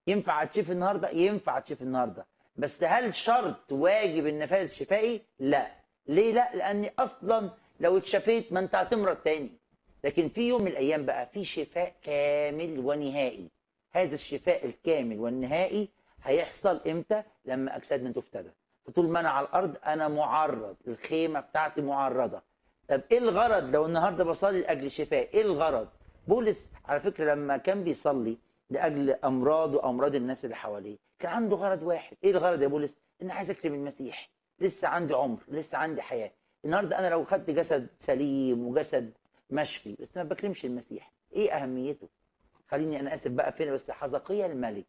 ينفع اتشفي النهارده ينفع اتشفي النهارده بس هل شرط واجب النفاذ شفائي لا ليه لا لاني اصلا لو اتشفيت ما انت هتمرض تاني لكن في يوم من الايام بقى في شفاء كامل ونهائي هذا الشفاء الكامل والنهائي هيحصل امتى لما اجسادنا تفتدى فطول ما انا على الارض انا معرض الخيمه بتاعتي معرضه طب ايه الغرض لو النهارده بصلي لاجل شفاء ايه الغرض بولس على فكره لما كان بيصلي لاجل امراض وامراض الناس اللي حواليه كان عنده غرض واحد ايه الغرض يا بولس ان عايز اكرم المسيح لسه عندي عمر لسه عندي حياه النهارده انا لو خدت جسد سليم وجسد مشفي بس ما بكرمش المسيح ايه اهميته خليني انا اسف بقى فين بس حزقية الملك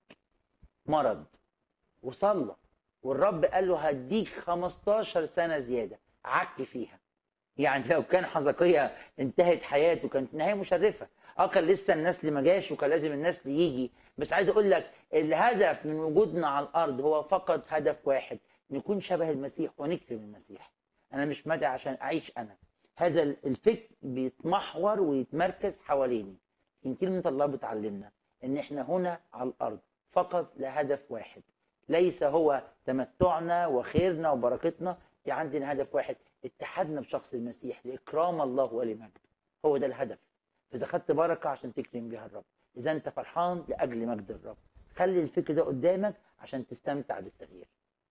مرض وصلى والرب قال له هديك 15 سنه زياده عك فيها يعني لو كان حزقية انتهت حياته كانت نهايه مشرفه اه كان لسه النسل ما جاش وكان لازم النسل يجي بس عايز اقول لك الهدف من وجودنا على الارض هو فقط هدف واحد نكون شبه المسيح ونكرم المسيح انا مش مدعي عشان اعيش انا هذا الفكر بيتمحور ويتمركز حواليني لكن كلمه الله بتعلمنا ان احنا هنا على الارض فقط لهدف واحد ليس هو تمتعنا وخيرنا وبركتنا في عندنا هدف واحد اتحادنا بشخص المسيح لاكرام الله ولمجده هو ده الهدف فاذا خدت بركه عشان تكرم بيها الرب اذا انت فرحان لاجل مجد الرب خلي الفكر ده قدامك عشان تستمتع بالتغيير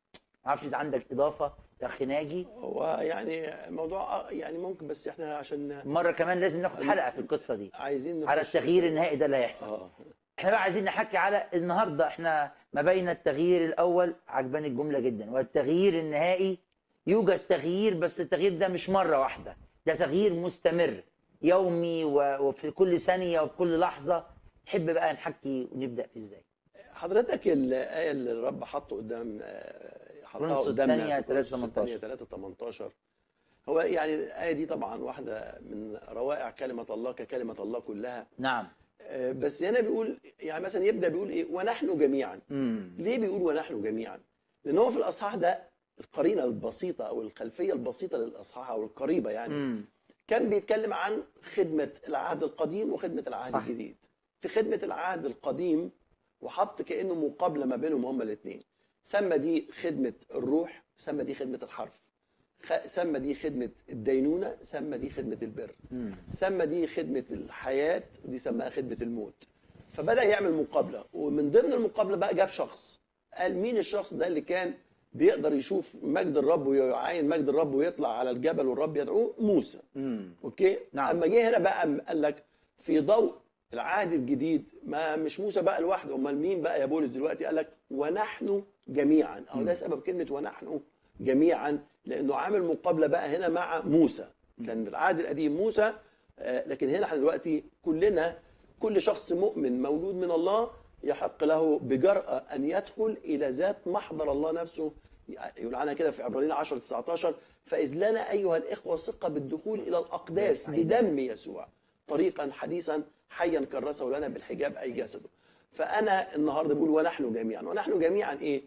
ما اعرفش اذا عندك اضافه يا اخي ناجي هو يعني الموضوع آه، يعني ممكن بس احنا عشان مره كمان لازم ناخد حلقه في القصه دي عايزين على نخش- التغيير النهائي ده اللي هيحصل اه احنا بقى عايزين نحكي على النهارده احنا ما بين التغيير الاول عجباني الجمله جدا والتغيير النهائي يوجد تغيير بس التغيير ده مش مره واحده ده تغيير مستمر يومي و- وفي كل ثانيه وفي كل لحظه تحب بقى نحكي ونبدا في ازاي حضرتك الايه اللي الرب حطه قدام آه، حطها كورنثوس قدامنا الثانية في كورنثوس 3:18. الثانية 3 18 هو يعني الايه دي طبعا واحده من روائع كلمه الله ككلمه الله كلها نعم آه، بس هنا بيقول يعني مثلا يبدا بيقول ايه ونحن جميعا امم ليه بيقول ونحن جميعا لان هو في الاصحاح ده القرينه البسيطه او الخلفيه البسيطه للاصحاح او القريبه يعني امم كان بيتكلم عن خدمة العهد القديم وخدمة العهد صح. الجديد في خدمة العهد القديم وحط كأنه مقابلة ما بينهم هما الاثنين سمى دي خدمة الروح سمى دي خدمة الحرف خ- سمى دي خدمة الدينونة سمى دي خدمة البر امم سمى دي خدمة الحياة ودي سماها خدمة الموت فبدأ يعمل مقابلة ومن ضمن المقابلة بقى جاب شخص قال مين الشخص ده اللي كان بيقدر يشوف مجد الرب ويعاين مجد الرب ويطلع على الجبل والرب يدعوه موسى امم اوكي نعم. اما جه هنا بقى أم- قال لك في ضوء العهد الجديد ما مش موسى بقى لوحده امال مين بقى يا بولس دلوقتي قال لك ونحن جميعا او ده سبب كلمه ونحن جميعا لانه عامل مقابله بقى هنا مع موسى كان في العهد القديم موسى آه، لكن هنا احنا دلوقتي كلنا كل شخص مؤمن مولود من الله يحق له بجرأة أن يدخل إلى ذات محضر الله نفسه يقول عنها كده في عبرانيين 10 19 فإذ لنا أيها الإخوة ثقة بالدخول إلى الأقداس بدم يسوع طريقا حديثا حيا كرسه لنا بالحجاب أي جسده فأنا النهاردة بقول ونحن جميعا ونحن جميعا إيه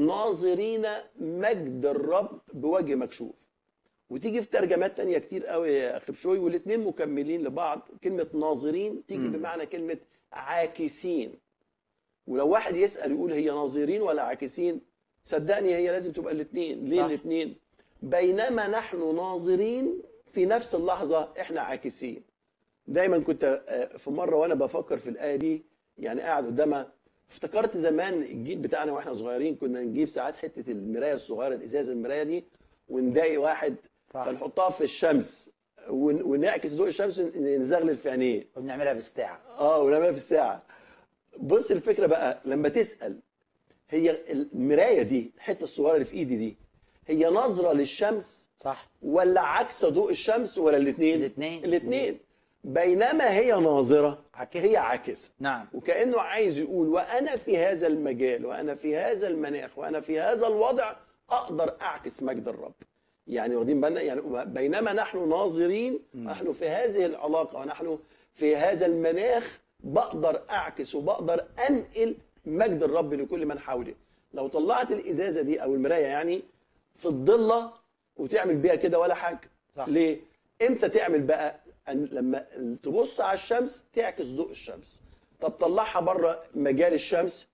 ناظرين مجد الرب بوجه مكشوف وتيجي في ترجمات تانية كتير قوي يا اخي بشوي والاثنين مكملين لبعض كلمة ناظرين تيجي مم. بمعنى كلمة عاكسين ولو واحد يسأل يقول هي ناظرين ولا عاكسين صدقني هي لازم تبقى الاثنين ليه صح. الاثنين بينما نحن ناظرين في نفس اللحظة احنا عاكسين دايما كنت آه، في مرة وانا بفكر في الآية دي يعني قاعد قدامها افتكرت زمان الجيل بتاعنا واحنا صغيرين كنا نجيب ساعات حتة المراية الصغيرة الازاز المراية دي ونضايق واحد صح. فنحطها في الشمس ون- ونعكس ضوء الشمس نزغلل في عينيه وبنعملها بالساعه اه ونعملها في الساعه بص الفكره بقى لما تسال هي المرايه دي الحته الصغيره اللي في ايدي دي هي نظره للشمس صح ولا عكس ضوء الشمس ولا الاثنين الاتنين. الاثنين بينما هي ناظره عاكسة. هي عاكسه نعم وكانه عايز يقول وانا في هذا المجال وانا في هذا المناخ وانا في هذا الوضع اقدر اعكس مجد الرب يعني واخدين بالنا يعني بينما نحن ناظرين نحن في هذه العلاقه ونحن في هذا المناخ بقدر اعكس وبقدر انقل مجد الرب لكل من حولي لو طلعت الازازه دي او المرايه يعني في الضله وتعمل بيها كده ولا حاجه صح. ليه امتى تعمل بقى أن لما تبص على الشمس تعكس ضوء الشمس طب طلعها بره مجال الشمس